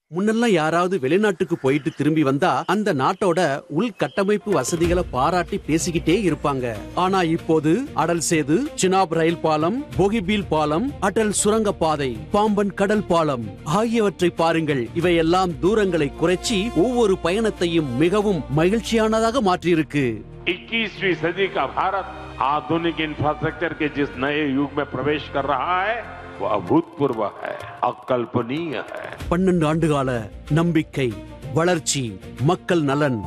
முன்னெல்லாம் யாராவது வெளிநாட்டுக்கு போயிட்டு திரும்பி வந்தா அந்த நாட்டோட உள்கட்டமைப்பு வசதிகளை பாராட்டி பேசிக்கிட்டே இருப்பாங்க ஆனா இப்போது அடல் சேது சினாப் ரயில் பாலம் போகிபீல் பாலம் அடல் சுரங்க பாதை பாம்பன் கடல் பாலம் ஆகியவற்றை பாருங்கள் இவையெல்லாம் தூரங்களை குறைச்சி ஒவ்வொரு பயணத்தையும் மிகவும் மகிழ்ச்சியானதாக மாற்றியிருக்கு 21वीं सदी का भारत आधुनिक इंफ्रास्ट्रक्चर के जिस नए युग में प्रवेश कर रहा है वो अभूतपूर्व है अकल्पनीय है பன்னெண்டு ஆண்டுகால நம்பிக்கை வளர்ச்சி மக்கள் நலன்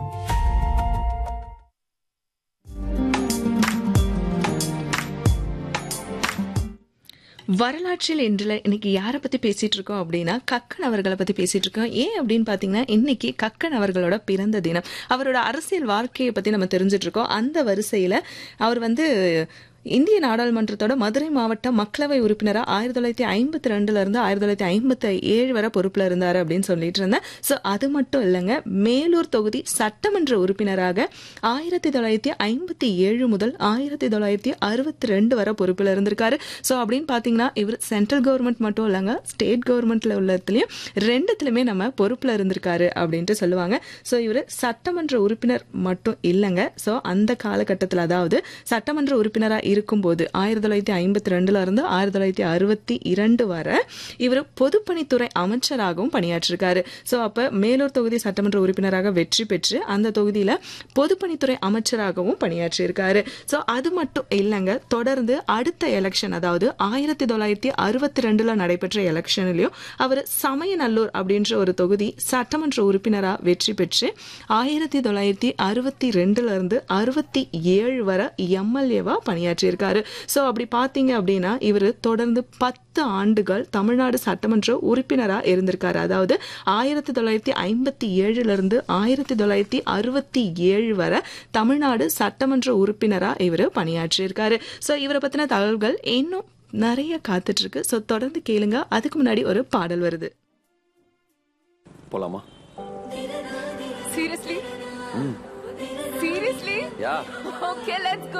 வரலாற்றில் இன்றில் இன்னைக்கு யாரை பத்தி பேசிட்டு இருக்கோம் அப்படின்னா கக்கன் அவர்களை பத்தி பேசிட்டு இருக்கோம் ஏன் அப்படின்னு பாத்தீங்கன்னா இன்னைக்கு கக்கன் அவர்களோட பிறந்த தினம் அவரோட அரசியல் வாழ்க்கையை பத்தி நம்ம தெரிஞ்சிட்டு இருக்கோம் அந்த வரிசையில அவர் வந்து இந்திய நாடாளுமன்றத்தோட மதுரை மாவட்ட மக்களவை உறுப்பினராக ஆயிரத்தி தொள்ளாயிரத்தி ஐம்பத்தி ரெண்டுல இருந்து ஆயிரத்தி தொள்ளாயிரத்தி ஐம்பத்தி ஏழு வரை பொறுப்புல இருந்தாரு அப்படின்னு சொல்லிட்டு இருந்தேன் ஸோ அது மட்டும் இல்லைங்க மேலூர் தொகுதி சட்டமன்ற உறுப்பினராக ஆயிரத்தி தொள்ளாயிரத்தி ஐம்பத்தி ஏழு முதல் ஆயிரத்தி தொள்ளாயிரத்தி அறுபத்தி ரெண்டு வரை பொறுப்பில் இருந்திருக்காரு ஸோ அப்படின்னு பார்த்தீங்கன்னா இவர் சென்ட்ரல் கவர்மெண்ட் மட்டும் இல்லைங்க ஸ்டேட் கவர்மெண்ட்ல உள்ளதுலையும் ரெண்டுத்துலையுமே நம்ம பொறுப்பில் இருந்திருக்காரு அப்படின்ட்டு சொல்லுவாங்க ஸோ இவர் சட்டமன்ற உறுப்பினர் மட்டும் இல்லைங்க ஸோ அந்த காலகட்டத்தில் அதாவது சட்டமன்ற உறுப்பினராக இருக்கும்போது ஆயிரத்தி தொள்ளாயிரத்தி ஐம்பத்தி ரெண்டுல இருந்து ஆயிரத்தி தொள்ளாயிரத்தி அறுபத்தி இரண்டு வரை இவர் பொதுப்பணித்துறை அமைச்சராகவும் பணியாற்றிருக்காரு ஸோ அப்போ மேலூர் தொகுதி சட்டமன்ற உறுப்பினராக வெற்றி பெற்று அந்த தொகுதியில் பொதுப்பணித்துறை அமைச்சராகவும் பணியாற்றியிருக்காரு ஸோ அது மட்டும் இல்லைங்க தொடர்ந்து அடுத்த எலெக்ஷன் அதாவது ஆயிரத்தி தொள்ளாயிரத்தி அறுபத்தி ரெண்டுல நடைபெற்ற எலெக்ஷன்லயும் அவர் சமயநல்லூர் அப்படின்ற ஒரு தொகுதி சட்டமன்ற உறுப்பினராக வெற்றி பெற்று ஆயிரத்தி தொள்ளாயிரத்தி அறுபத்தி ரெண்டுல இருந்து அறுபத்தி ஏழு வரை எம்எல்ஏவா பணியாற்றியிருக்காரு ஸோ அப்படி பார்த்தீங்க அப்படின்னா இவர் தொடர்ந்து பத்து ஆண்டுகள் தமிழ்நாடு சட்டமன்ற உறுப்பினராக இருந்திருக்காரு அதாவது ஆயிரத்தி தொள்ளாயிரத்தி ஐம்பத்தி ஏழுல இருந்து ஆயிரத்தி தொள்ளாயிரத்தி அறுபத்தி ஏழு வரை தமிழ்நாடு சட்டமன்ற உறுப்பினராக இவர் பணியாற்றியிருக்காரு ஸோ இவரை பற்றின தகவல்கள் இன்னும் நிறைய காத்துட்டு இருக்கு ஸோ தொடர்ந்து கேளுங்க அதுக்கு முன்னாடி ஒரு பாடல் வருது போலாமா Seriously? Seriously? Yeah Okay, let's go.